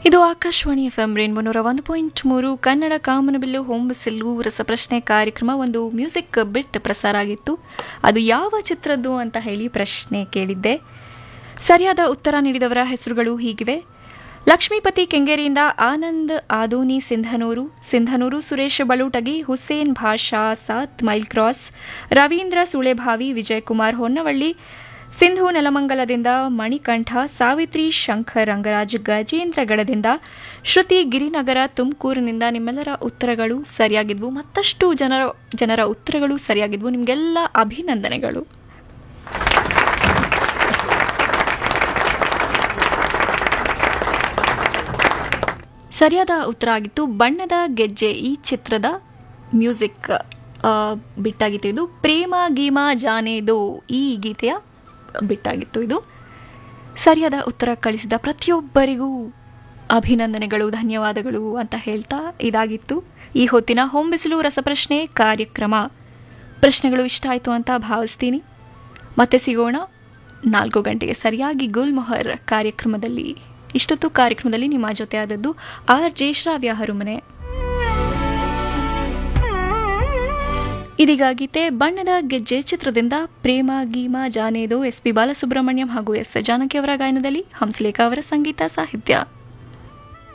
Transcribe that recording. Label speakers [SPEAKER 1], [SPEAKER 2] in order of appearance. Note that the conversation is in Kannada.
[SPEAKER 1] ಇದು ಆಕಾಶವಾಣಿ ಎಫ್ ಎಂ ರೇನ್ಬೋ ನೂರ ಒಂದು ಪಾಯಿಂಟ್ ಮೂರು ಕನ್ನಡ ಕಾಮನಬಿಲ್ಲು ಹೊಂಬಿಸಿಲು ರಸಪ್ರಶ್ನೆ ಕಾರ್ಯಕ್ರಮ ಒಂದು ಮ್ಯೂಸಿಕ್ ಬಿಟ್ ಪ್ರಸಾರ ಆಗಿತ್ತು ಅದು ಯಾವ ಚಿತ್ರದ್ದು ಅಂತ ಹೇಳಿ ಪ್ರಶ್ನೆ ಕೇಳಿದ್ದೆ ಸರಿಯಾದ ಉತ್ತರ ನೀಡಿದವರ ಹೆಸರುಗಳು ಹೀಗಿವೆ ಲಕ್ಷ್ಮೀಪತಿ ಕೆಂಗೇರಿಯಿಂದ ಆನಂದ್ ಆದೋನಿ ಸಿಂಧನೂರು ಸಿಂಧನೂರು ಸುರೇಶ್ ಬಳುಟಗಿ ಹುಸೇನ್ ಭಾಷಾ ಸಾತ್ ಮೈಲ್ ಕ್ರಾಸ್ ರವೀಂದ್ರ ಸುಳೆಭಾವಿ ವಿಜಯಕುಮಾರ್ ಹೊನ್ನವಳ್ಳಿ ಸಿಂಧು ನೆಲಮಂಗಲದಿಂದ ಮಣಿಕಂಠ ಸಾವಿತ್ರಿ ಶಂಕರ್ ರಂಗರಾಜ್ ಗಜೇಂದ್ರಗಡದಿಂದ ಶ್ರುತಿ ಗಿರಿನಗರ ತುಮಕೂರಿನಿಂದ ನಿಮ್ಮೆಲ್ಲರ ಉತ್ತರಗಳು ಸರಿಯಾಗಿದ್ವು ಮತ್ತಷ್ಟು ಜನರ ಜನರ ಉತ್ತರಗಳು ಸರಿಯಾಗಿದ್ವು ನಿಮಗೆಲ್ಲ ಅಭಿನಂದನೆಗಳು ಸರಿಯಾದ ಉತ್ತರ ಆಗಿತ್ತು ಬಣ್ಣದ ಗೆಜ್ಜೆ ಈ ಚಿತ್ರದ ಮ್ಯೂಸಿಕ್ ಆ, ಬಿಟ್ಟಾಗಿತ್ತು ಇದು ಪ್ರೇಮ ಗೀಮಾ ಜಾನೇದು ಈ ಗೀತೆಯ ಬಿಟ್ಟಾಗಿತ್ತು ಇದು ಸರಿಯಾದ ಉತ್ತರ ಕಳಿಸಿದ ಪ್ರತಿಯೊಬ್ಬರಿಗೂ ಅಭಿನಂದನೆಗಳು ಧನ್ಯವಾದಗಳು ಅಂತ ಹೇಳ್ತಾ ಇದಾಗಿತ್ತು ಈ ಹೊತ್ತಿನ ಹೊಂಬಿಸಿಲು ರಸಪ್ರಶ್ನೆ ಕಾರ್ಯಕ್ರಮ ಪ್ರಶ್ನೆಗಳು ಇಷ್ಟ ಆಯಿತು ಅಂತ ಭಾವಿಸ್ತೀನಿ ಮತ್ತೆ ಸಿಗೋಣ ನಾಲ್ಕು ಗಂಟೆಗೆ ಸರಿಯಾಗಿ ಗುಲ್ಮೊಹರ್ ಕಾರ್ಯಕ್ರಮದಲ್ಲಿ ಇಷ್ಟೊತ್ತು ಕಾರ್ಯಕ್ರಮದಲ್ಲಿ ನಿಮ್ಮ ಜೊತೆ ಆದದ್ದು ಆರ್ ಜೆ ಶ್ರಾವ್ಯ ಹರುಮನೆ ಇದೀಗ ಗೀತೆ ಬಣ್ಣದ ಗೆಜ್ಜೆ ಚಿತ್ರದಿಂದ ಪ್ರೇಮ ಗೀಮಾ ಜಾನೇದು ಎಸ್ ಪಿ ಬಾಲಸುಬ್ರಹ್ಮಣ್ಯಂ ಹಾಗೂ ಎಸ್ ಜಾನಕಿ ಅವರ ಗಾಯನದಲ್ಲಿ ಹಂಸಲೇಖ ಅವರ ಸಂಗೀತ ಸಾಹಿತ್ಯ